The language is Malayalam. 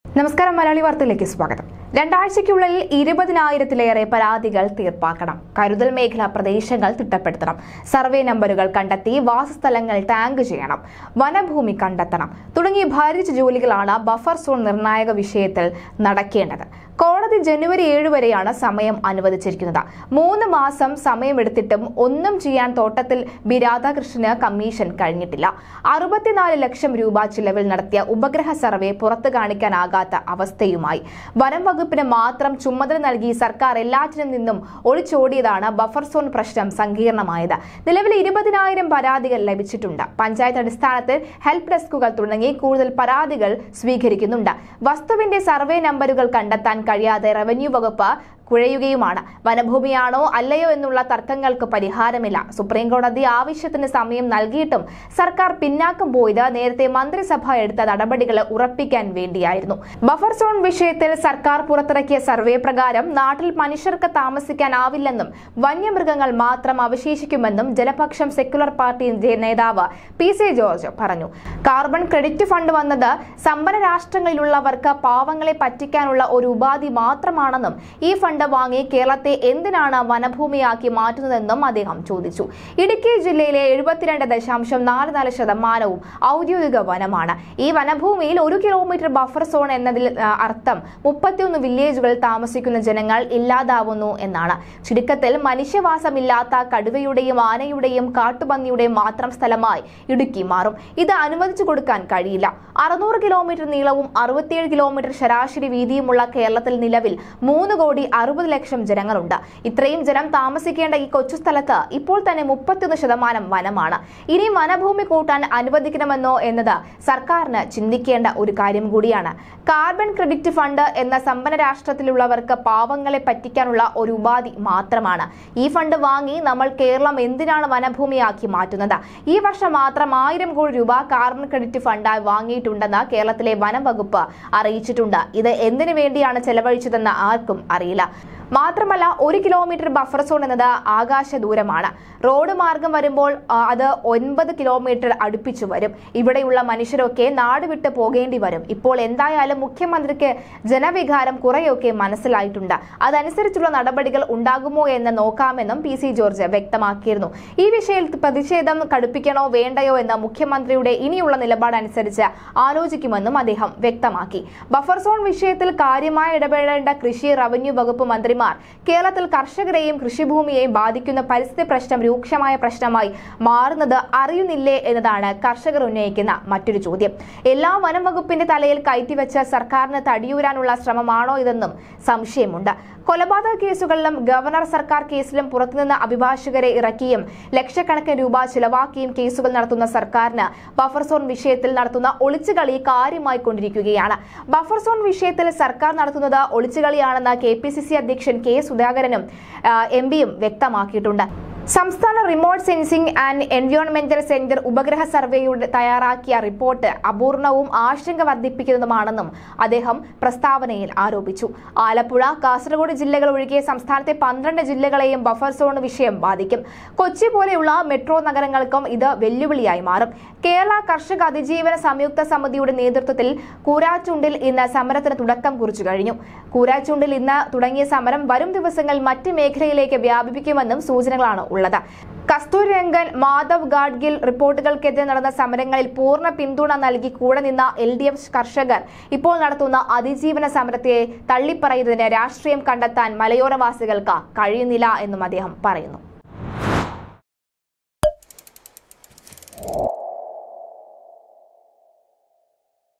നമസ്കാരം മലയാളി വാർത്തയിലേക്ക് സ്വാഗതം രണ്ടാഴ്ചയ്ക്കുള്ളിൽ ഇരുപതിനായിരത്തിലേറെ പരാതികൾ തീർപ്പാക്കണം കരുതൽ മേഖലാ പ്രദേശങ്ങൾ തിട്ടപ്പെടുത്തണം സർവേ നമ്പറുകൾ കണ്ടെത്തി വാസസ്ഥലങ്ങൾ ടാങ്ക് ചെയ്യണം വനഭൂമി കണ്ടെത്തണം തുടങ്ങിയ ഭാരിച്ച ജോലികളാണ് ബഫർ സോൺ നിർണായക വിഷയത്തിൽ നടക്കേണ്ടത് കോടതി ജനുവരി ഏഴ് വരെയാണ് സമയം അനുവദിച്ചിരിക്കുന്നത് മൂന്ന് മാസം സമയമെടുത്തിട്ടും ഒന്നും ചെയ്യാൻ തോട്ടത്തിൽ ബി രാധാകൃഷ്ണന് കമ്മീഷൻ കഴിഞ്ഞിട്ടില്ല അറുപത്തിനാല് ലക്ഷം രൂപ ചിലവിൽ നടത്തിയ ഉപഗ്രഹ സർവേ പുറത്തു കാണിക്കാനാകാത്ത അവസ്ഥയുമായി വനം വകുപ്പിന് മാത്രം ചുമതല നൽകി സർക്കാർ എല്ലാറ്റിനും നിന്നും ഒളിച്ചോടിയതാണ് ബഫർ സോൺ പ്രശ്നം സങ്കീർണമായത് നിലവിൽ ഇരുപതിനായിരം പരാതികൾ ലഭിച്ചിട്ടുണ്ട് പഞ്ചായത്ത് അടിസ്ഥാനത്തിൽ ഹെൽപ്പ് ഡെസ്കുകൾ തുടങ്ങി കൂടുതൽ പരാതികൾ സ്വീകരിക്കുന്നുണ്ട് വസ്തുവിന്റെ സർവേ നമ്പറുകൾ കണ്ടെത്താൻ കഴിയാതെ റവന്യൂ വകുപ്പ് കുഴയുകയുമാണ് വനഭൂമിയാണോ അല്ലയോ എന്നുള്ള തർക്കങ്ങൾക്ക് പരിഹാരമില്ല സുപ്രീം കോടതി ആവശ്യത്തിന് സമയം നൽകിയിട്ടും സർക്കാർ പിന്നാക്കം പോയത് നേരത്തെ മന്ത്രിസഭ എടുത്ത നടപടികൾ ഉറപ്പിക്കാൻ വേണ്ടിയായിരുന്നു ബഫർ സോൺ വിഷയത്തിൽ സർക്കാർ പുറത്തിറക്കിയ സർവേ പ്രകാരം നാട്ടിൽ മനുഷ്യർക്ക് താമസിക്കാനാവില്ലെന്നും വന്യമൃഗങ്ങൾ മാത്രം അവശേഷിക്കുമെന്നും ജനപക്ഷം സെക്യുലർ പാർട്ടി നേതാവ് പി സി ജോർജ് പറഞ്ഞു കാർബൺ ക്രെഡിറ്റ് ഫണ്ട് വന്നത് സമ്പന്ന രാഷ്ട്രങ്ങളിലുള്ളവർക്ക് പാവങ്ങളെ പറ്റിക്കാനുള്ള ഒരു ഉപാധി മാത്രമാണെന്നും ഈ ഫണ്ട് വാങ്ങി കേരളത്തെ എന്തിനാണ് വനഭൂമിയാക്കി മാറ്റുന്നതെന്നും അദ്ദേഹം ചോദിച്ചു ഇടുക്കി ജില്ലയിലെ എഴുപത്തിരണ്ട് ദശാംശം നാല് നാല് ശതമാനവും ഔദ്യോഗിക വനമാണ് ഈ വനഭൂമിയിൽ ഒരു കിലോമീറ്റർ ബഫർ സോൺ എന്നതിൽ ആ, അർത്ഥം മുപ്പത്തിയൊന്ന് വില്ലേജുകളിൽ താമസിക്കുന്ന ജനങ്ങൾ ഇല്ലാതാവുന്നു എന്നാണ് ചുരുക്കത്തിൽ മനുഷ്യവാസമില്ലാത്ത കടുവയുടെയും ആനയുടെയും കാട്ടുപന്നിയുടെയും മാത്രം സ്ഥലമായി ഇടുക്കി മാറും ഇത് അനുവദിച്ചു കൊടുക്കാൻ കഴിയില്ല അറുന്നൂറ് കിലോമീറ്റർ നീളവും അറുപത്തിയേഴ് കിലോമീറ്റർ ശരാശരി വീതിയുമുള്ള കേരളത്തിൽ നിലവിൽ മൂന്ന് കോടി അറുപത് ലക്ഷം ജനങ്ങളുണ്ട് ഇത്രയും ജനം താമസിക്കേണ്ട ഈ കൊച്ചു സ്ഥലത്ത് ഇപ്പോൾ തന്നെ മുപ്പത്തിയൊന്ന് ശതമാനം വനമാണ് ഇനി വനഭൂമി കൂട്ടാൻ അനുവദിക്കണമെന്നോ എന്നത് സർക്കാരിന് ചിന്തിക്കേണ്ട ഒരു കാര്യം കൂടിയാണ് കാർബൺ ക്രെഡിറ്റ് ഫണ്ട് എന്ന സമ്പന്ന രാഷ്ട്രത്തിലുള്ളവർക്ക് പാവങ്ങളെ പറ്റിക്കാനുള്ള ഒരു ഉപാധി മാത്രമാണ് ഈ ഫണ്ട് വാങ്ങി നമ്മൾ കേരളം എന്തിനാണ് വനഭൂമിയാക്കി മാറ്റുന്നത് ഈ വർഷം മാത്രം ആയിരം കോടി രൂപ കാർബൺ ക്രെഡിറ്റ് ഫണ്ടായി വാങ്ങിയിട്ടുണ്ടെന്ന് കേരളത്തിലെ വനം വകുപ്പ് അറിയിച്ചിട്ടുണ്ട് ഇത് എന്തിനു വേണ്ടിയാണ് ചെലവഴിച്ചതെന്ന് ആർക്കും അറിയില്ല മാത്രമല്ല ഒരു കിലോമീറ്റർ ബഫർ സോൺ എന്നത് ആകാശ ദൂരമാണ് റോഡ് മാർഗം വരുമ്പോൾ ആ, അത് ഒൻപത് കിലോമീറ്റർ അടുപ്പിച്ചു വരും ഇവിടെയുള്ള മനുഷ്യരൊക്കെ നാട് വിട്ട് പോകേണ്ടി വരും ഇപ്പോൾ എന്തായാലും മുഖ്യമന്ത്രിക്ക് ജനവികാരം കുറെയൊക്കെ മനസ്സിലായിട്ടുണ്ട് അതനുസരിച്ചുള്ള നടപടികൾ ഉണ്ടാകുമോ എന്ന് നോക്കാമെന്നും പി സി ജോർജ് വ്യക്തമാക്കിയിരുന്നു ഈ വിഷയത്തിൽ പ്രതിഷേധം കടുപ്പിക്കണോ വേണ്ടയോ എന്ന മുഖ്യമന്ത്രിയുടെ ഇനിയുള്ള നിലപാടനുസരിച്ച് ആലോചിക്കുമെന്നും അദ്ദേഹം വ്യക്തമാക്കി ബഫർ സോൺ വിഷയത്തിൽ കാര്യമായി ഇടപെടേണ്ട കൃഷി റവന്യൂ വകുപ്പ് മന്ത്രിമാർ കേരളത്തിൽ കർഷകരെയും കൃഷിഭൂമിയെയും ബാധിക്കുന്ന പരിസ്ഥിതി പ്രശ്നം രൂക്ഷമായ പ്രശ്നമായി മാറുന്നത് അറിയുന്നില്ലേ എന്നതാണ് കർഷകർ ഉന്നയിക്കുന്ന മറ്റൊരു ചോദ്യം എല്ലാ വനം വകുപ്പിന്റെ തലയിൽ കയറ്റിവെച്ച സർക്കാരിന് തടിയൂരാനുള്ള ശ്രമമാണോ ഇതെന്നും സംശയമുണ്ട് കൊലപാതക കേസുകളിലും ഗവർണർ സർക്കാർ കേസിലും പുറത്തുനിന്ന് അഭിഭാഷകരെ ഇറക്കിയും ലക്ഷക്കണക്കിന് രൂപ ചിലവാക്കിയും കേസുകൾ നടത്തുന്ന സർക്കാരിന് ബഫർ സോൺ വിഷയത്തിൽ നടത്തുന്ന ഒളിച്ചുകളി കാര്യമായി കൊണ്ടിരിക്കുകയാണ് ബഫർ സോൺ വിഷയത്തിൽ സർക്കാർ നടത്തുന്നത് ഒളിച്ചുകളിയാണെന്ന് കെ പി സി സി അധ്യക്ഷൻ കെ സുധാകരനും എം പിയും വ്യക്തമാക്കിയിട്ടുണ്ട് സംസ്ഥാന റിമോട്ട് സെൻസിംഗ് ആൻഡ് എൻവയോൺമെന്റൽ സെന്റർ ഉപഗ്രഹ സർവേയുടെ തയ്യാറാക്കിയ റിപ്പോർട്ട് അപൂർണവും ആശങ്ക വർദ്ധിപ്പിക്കുന്നതുമാണെന്നും അദ്ദേഹം പ്രസ്താവനയിൽ ആരോപിച്ചു ആലപ്പുഴ കാസർഗോഡ് ജില്ലകൾ ഒഴികെ സംസ്ഥാനത്തെ പന്ത്രണ്ട് ജില്ലകളെയും ബഫർ സോൺ വിഷയം ബാധിക്കും കൊച്ചി പോലെയുള്ള മെട്രോ നഗരങ്ങൾക്കും ഇത് വെല്ലുവിളിയായി മാറും കേരള കർഷക അതിജീവന സംയുക്ത സമിതിയുടെ നേതൃത്വത്തിൽ കൂരാച്ചുണ്ടിൽ ഇന്ന് സമരത്തിന് തുടക്കം കുറിച്ചു കഴിഞ്ഞു കൂരാച്ചുണ്ടിൽ ഇന്ന് തുടങ്ങിയ സമരം വരും ദിവസങ്ങളിൽ മറ്റ് മേഖലയിലേക്ക് വ്യാപിപ്പിക്കുമെന്നും സൂചനകളാണ് ഉള്ളത് കസ്തൂരി രംഗൻ മാധവ് ഗാഡ്ഗിൽ റിപ്പോർട്ടുകൾക്കെതിരെ നടന്ന സമരങ്ങളിൽ പൂർണ്ണ പിന്തുണ നൽകി കൂടെ നിന്ന എൽ ഡി എഫ് കർഷകർ ഇപ്പോൾ നടത്തുന്ന അതിജീവന സമരത്തെ തള്ളിപ്പറയുന്നതിന് രാഷ്ട്രീയം കണ്ടെത്താൻ മലയോരവാസികൾക്ക് കഴിയുന്നില്ല എന്നും അദ്ദേഹം പറയുന്നു